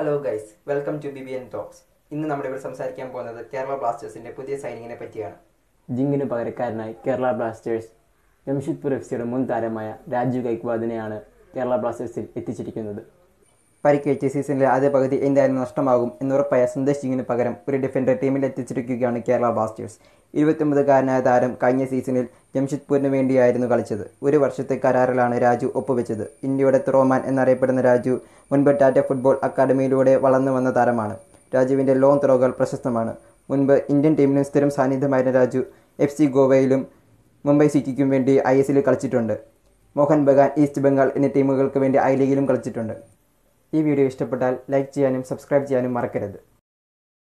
hello guys welcome to B B N talks ഇന്ന് നമ്മളിവിടെ സംസാരിക്കാൻ പോകുന്നത് കേരള ബ്ലാസ്റ്റേഴ്സിന്റെ പുതിയ സൈനിങ്ങിനെ പറ്റിയാണ് ജിങ്കിന് പകരക്കാരനായി കേരള ബ്ലാസ്റ്റേഴ്സ് ജംഷഡ്പൂർ എഫ് സിയുടെ മുൻ താരമായ രാജു ഗൈക്വാദിനെയാണ് കേരള ബ്ലാസ്റ്റേഴ്സിൽ എത്തിച്ചിരിക്കുന്നത് പരിക്കേറ്റ് സീസണിലെ ആദ്യ പകുതി എന്തായാലും നഷ്ടമാകും എന്നുറപ്പായ സന്ദേശ് സിംഗിന് പകരം ഒരു ഡിഫൻഡർ ടീമിൽ എത്തിച്ചിരിക്കുകയാണ് കേരള ബ്ലാസ്റ്റേഴ്സ് ഇരുപത്തൊമ്പതുകാരനായ താരം കഴിഞ്ഞ സീസണിൽ ജംഷഡ്പൂരിന് വേണ്ടിയായിരുന്നു കളിച്ചത് ഒരു വർഷത്തെ കരാറിലാണ് രാജു ഒപ്പുവെച്ചത് ഇന്ത്യയുടെ ത്രോമാൻ എന്നറിയപ്പെടുന്ന രാജു മുൻപ് ടാറ്റ ഫുട്ബോൾ അക്കാദമിയിലൂടെ വളർന്നു വന്ന താരമാണ് രാജുവിൻ്റെ ലോങ് ത്രോകൾ പ്രശസ്തമാണ് മുൻപ് ഇന്ത്യൻ ടീമിലും സ്ഥിരം സാന്നിധ്യമായിരുന്ന രാജു എഫ് സി ഗോവയിലും മുംബൈ സിറ്റിക്കും വേണ്ടി ഐ എസ് എല്ലിൽ കളിച്ചിട്ടുണ്ട് മോഹൻ ബഗാൻ ഈസ്റ്റ് ബംഗാൾ എന്നീ ടീമുകൾക്ക് വേണ്ടി ഐ ലീഗിലും കളിച്ചിട്ടുണ്ട് ഈ വീഡിയോ ഇഷ്ടപ്പെട്ടാൽ ലൈക്ക് ചെയ്യാനും സബ്സ്ക്രൈബ് ചെയ്യാനും മറക്കരുത്